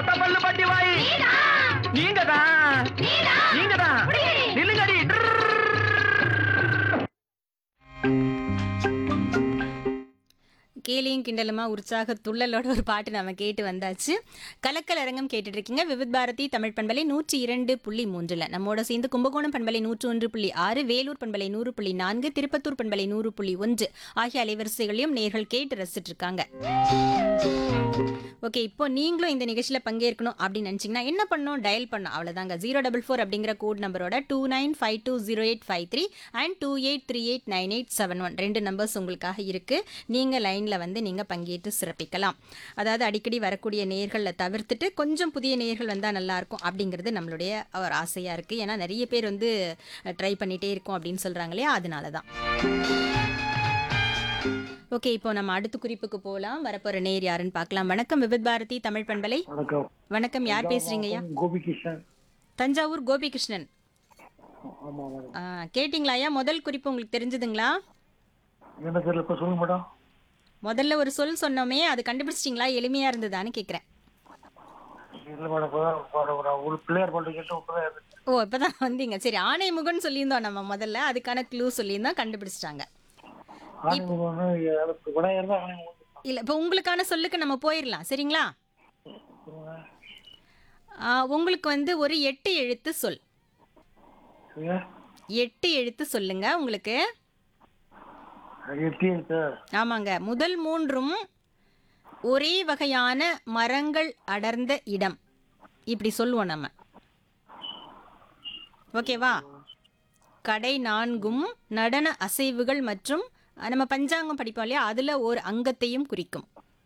மொத்த பல்லு பட்டி வாய் நீங்க தான் நீங்க தான் நில்லுங்கடி கேலியும் கிண்டலுமா உற்சாக துள்ளலோட ஒரு பாட்டு நம்ம கேட்டு வந்தாச்சு கலக்கல் அரங்கம் கேட்டுட்டு இருக்கீங்க விவித் பாரதி தமிழ் பண்பலை நூற்றி இரண்டு புள்ளி மூன்றுல நம்மோட சேர்ந்து கும்பகோணம் பண்பலை நூற்று ஒன்று புள்ளி ஆறு வேலூர் பண்பலை நூறு புள்ளி நான்கு திருப்பத்தூர் பண்பலை நூறு புள்ளி ஒன்று ஆகிய அலைவரிசைகளையும் நேர்கள் கேட்டு ரசிச்சிட்டு இருக்காங்க ஓகே இப்போ நீங்களும் இந்த நிகழ்ச்சியில் பங்கேற்கணும் அப்படின்னு நினச்சிங்கன்னா என்ன பண்ணணும் டயல் பண்ணணும் அவ்வளோதாங்க ஜீரோ டபுள் ஃபோர் அப்படிங்கிற கோட் நம்பரோட two nine five two zero eight five three and two eight three eight nine eight seven one ரெண்டு நம்பர்ஸ் உங்களுக்காக இருக்குது நீங்கள் லைனில் வந்து நீங்கள் பங்கேற்று சிறப்பிக்கலாம் அதாவது அடிக்கடி வரக்கூடிய நேர்களில் தவிர்த்துட்டு கொஞ்சம் புதிய நேர்கள் வந்தால் நல்லாயிருக்கும் அப்படிங்கிறது நம்மளுடைய ஒரு ஆசையாக இருக்குது ஏன்னா நிறைய பேர் வந்து ட்ரை பண்ணிகிட்டே இருக்கோம் அப்படின்னு சொல்கிறாங்க இல்லையா அதனால தான் ஓகே இப்போ நம்ம அடுத்த குறிப்புக்கு போகலாம் வரப்போகிற நேர் யாருன்னு பார்க்கலாம் வணக்கம் விவித் பாரதி தமிழ் பண்பலை வணக்கம் வணக்கம் யார் பேசுறீங்கய்யா கோபிகிருஷ்ணன் தஞ்சாவூர் கோபிகிருஷ்ணன் ஆமா மேடம் ஆ, கேட்டிங்களா ஐயா முதல் குறிப்பு உங்களுக்கு தெரிஞ்சதுங்களா என்ன தெரியல இப்ப சொல்லுங்க மேடம் முதல்ல ஒரு சொல் சொன்னோமே அது கண்டுபிடிச்சிட்டிங்களா எளிமையா இருந்ததான்னு கேட்குறேன் இல்ல மேடம் இப்பதான் ஒரு- ஒரு ஒரு பிள்ளையார் பாட்டு கேட்டு இப்பதான் இருந்துச்சு. ஓ இப்பதான் வந்தீங்க சரி ஆணைமுகன் சொல்லியிருந்தோம் நம்ம முதல்ல அதுக்கான க்ளூ சொல்லியிருந்தோம் கண்டுபிடிச்சிட்டாங்க ஆணையம் ஒண்ணு, அதுக்கு விநாயகர் தான் ஆணையம் ஒண்ணு. இல்லை இப்போ உங்களுக்கான சொல்லுக்கு நம்ம போயிடலாம் சரிங்களா சொல்லுங்க. ஆ, உங்களுக்கு வந்து ஒரு எட்டு எழுத்து சொல் சரியா? எட்டு எழுத்து சொல்லுங்க உங்களுக்கு அது எட்டி இருக்கு ஆமாங்க முதல் மூன்றும் ஒரே வகையான மரங்கள் அடர்ந்த இடம் இப்படி சொல்லுவோம் நம்ம ஓகேவா கடை நான்கும் நடன அசைவுகள் மற்றும் அஹ், நம்ம பஞ்சாங்கம் படிப்போம் இல்லையா அதுல ஒரு அங்கத்தையும் குறிக்கும்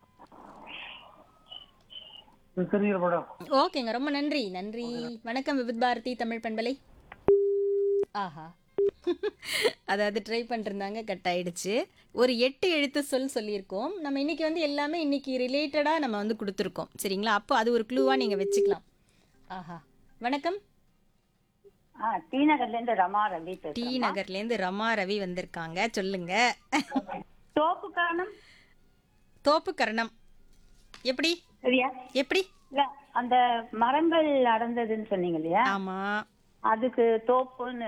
இது தெரியல மேடம் ஓகேங்க ரொம்ப நன்றி நன்றி வணக்கம் விவித் பாரதி தமிழ் பண்பலை ஆஹா அதாவது ட்ரை பண்ணிருந்தாங்க கட் ஆயிடுச்சு ஒரு எட்டு எழுத்து சொல் சொல்லியிருக்கோம் நம்ம இன்னைக்கு வந்து எல்லாமே இன்னைக்கு ரிலேட்டடாக நம்ம வந்து கொடுத்துருக்கோம் சரிங்களா அப்போ அது ஒரு க்ளூவாக நீங்கள் வச்சுக்கலாம் ஆஹா வணக்கம் ஆ டி நகர்ல இருந்து ரமா ரவி டி பேசுறேன் நகர்லேருந்து ரமா ரவி வந்திருக்காங்க சொல்லுங்க தோப்பு காரணம் தோப்பு கரணம் எப்படி சரியா எப்படி இல்ல அந்த மரங்கள் அடர்ந்ததுன்னு சொன்னீங்க இல்லையா ஆமா அதுக்கு தோப்புன்னு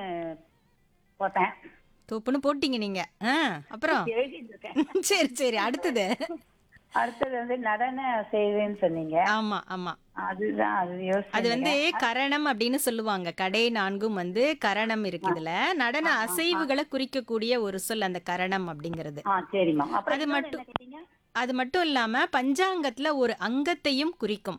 போட்டேன் தோப்புன்னு போட்டீங்க நீங்க ஆ அப்புறம் எழுதிட்டு இருக்கேன் சரி சரி அடுத்தது அடுத்தது வந்து நடன செய்வேன்னு சொன்னீங்க ஆமா ஆமா அதுதான் அது யோசிச்சு அது வந்து கரணம் அப்படின்னு சொல்லுவாங்க கடை நான்கும் வந்து கரணம் இருக்கு இதுல நடன அசைவுகளை குறிக்கக்கூடிய ஒரு சொல் அந்த கரணம் அப்படிங்கிறது ஆ சரிம்மா அப்புறம் அது இன்னொன்னு மட்டும் என்ன கேட்டீங்க அது மட்டும் இல்லாம பஞ்சாங்கத்துல ஒரு அங்கத்தையும் குறிக்கும்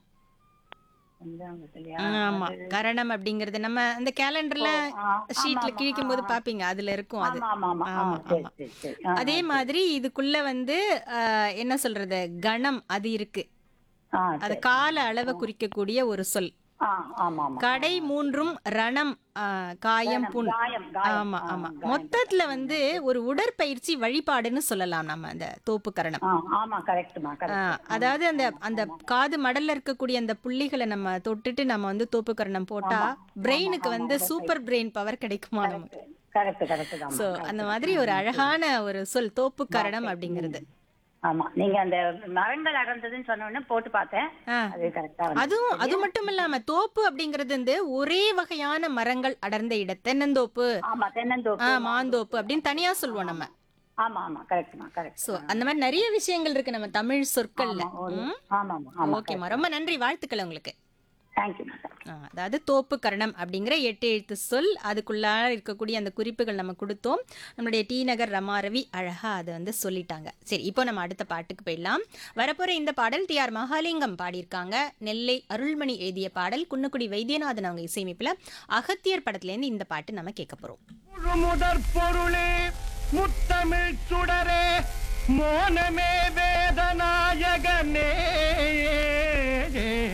பஞ்சாங்கத்திலயா? ஆமா கரணம் அப்படிங்கிறது நம்ம அந்த கேலண்டர்ல ஆ, ஆமா, ஷீட்ல ஆமா, கிழிக்கும் போது ஆ, பாப்பீங்க அதுல இருக்கும் அது ஆமா ஆமா ஆமா ஆமா, ஆ, சரி ஆமா. சரி சரி ஆ, அதே மாதிரி இதுக்குள்ள வந்து ஆஹ், என்ன சொல்றது கணம் அது இருக்கு ஆ, அது சரி. கால அளவை குறிக்கக்கூடிய ஒரு சொல் ஆ, ஆமா ஆமா கடை மூன்றும் ரணம் ஆஹ், காயம் புண் காயம் காயம் ஆமா ஆ, ஆமா காயம். மொத்தத்துல வந்து ஒரு உடற்பயிற்சி வழிபாடுன்னு சொல்லலாம் நம்ம அந்த தோப்பு கரணம் ஆ, ஆமா கரெக்ட்மா ஆ, கரெக்ட் அதாவது அந்த அந்த காது மடல்ல இருக்கக்கூடிய அந்த புள்ளிகளை நம்ம தொட்டுட்டு நம்ம வந்து தோப்பு கரணம் போட்டா பிரெயினுக்கு வந்து சூப்பர் பிரெயின் பவர் கிடைக்குமா நமக்கு கரெக்ட் கரெக்ட் தான் சோ அந்த மாதிரி ஒரு அழகான ஒரு சொல் தோப்பு கரணம் அப்படிங்கிறது ஆமா நீங்க அந்த மரங்கள் அடர்ந்ததுன்னு சொன்ன உடனே போட்டு பார்த்தேன் ஆ. அது கரெக்டா அதுவும் அது மட்டும் இல்லாம தோப்பு அப்படிங்கிறது வந்து ஒரே வகையான மரங்கள் அடர்ந்த இடம் தென்னந்தோப்பு ஆமா தென்னந்தோப்பு ஆ, மாந்தோப்பு அப்படின்னு தனியா சொல்லுவோம் நம்ம ஆமா ஆமா கரெக்ட்மா கரெக்ட் சோ அந்த மாதிரி நிறைய விஷயங்கள் இருக்கு நம்ம தமிழ் சொற்கள்ல ம்? ஆமா ஆமா ஆமா ஓகேம்மா ரொம்ப நன்றி வாழ்த்துக்கள் உங்களுக்கு தேங்க்யூ ஆ, அதாவது தோப்பு கரணம் அப்படிங்கிற எட்டு எழுத்து சொல் அதுக்குள்ளார இருக்கக்கூடிய அந்த குறிப்புகள் நம்ம கொடுத்தோம் நம்மளுடைய டி நகர் ரமாரவி அழகா அதை வந்து சொல்லிட்டாங்க சரி இப்போ நம்ம அடுத்த பாட்டுக்கு போயிடலாம் வரப்போற இந்த பாடல் டி ஆர் மகாலிங்கம் பாடியிருக்காங்க நெல்லை அருள்மணி எழுதிய பாடல் குன்னக்குடி வைத்தியநாதன் அவங்க இசையமைப்புல அகத்தியர் படத்துலேருந்து இந்த பாட்டு நம்ம கேட்க போறோம் முழு முதற் பொருளே முத்தமிழ் சுடரே மோனமே வேதநாயகனே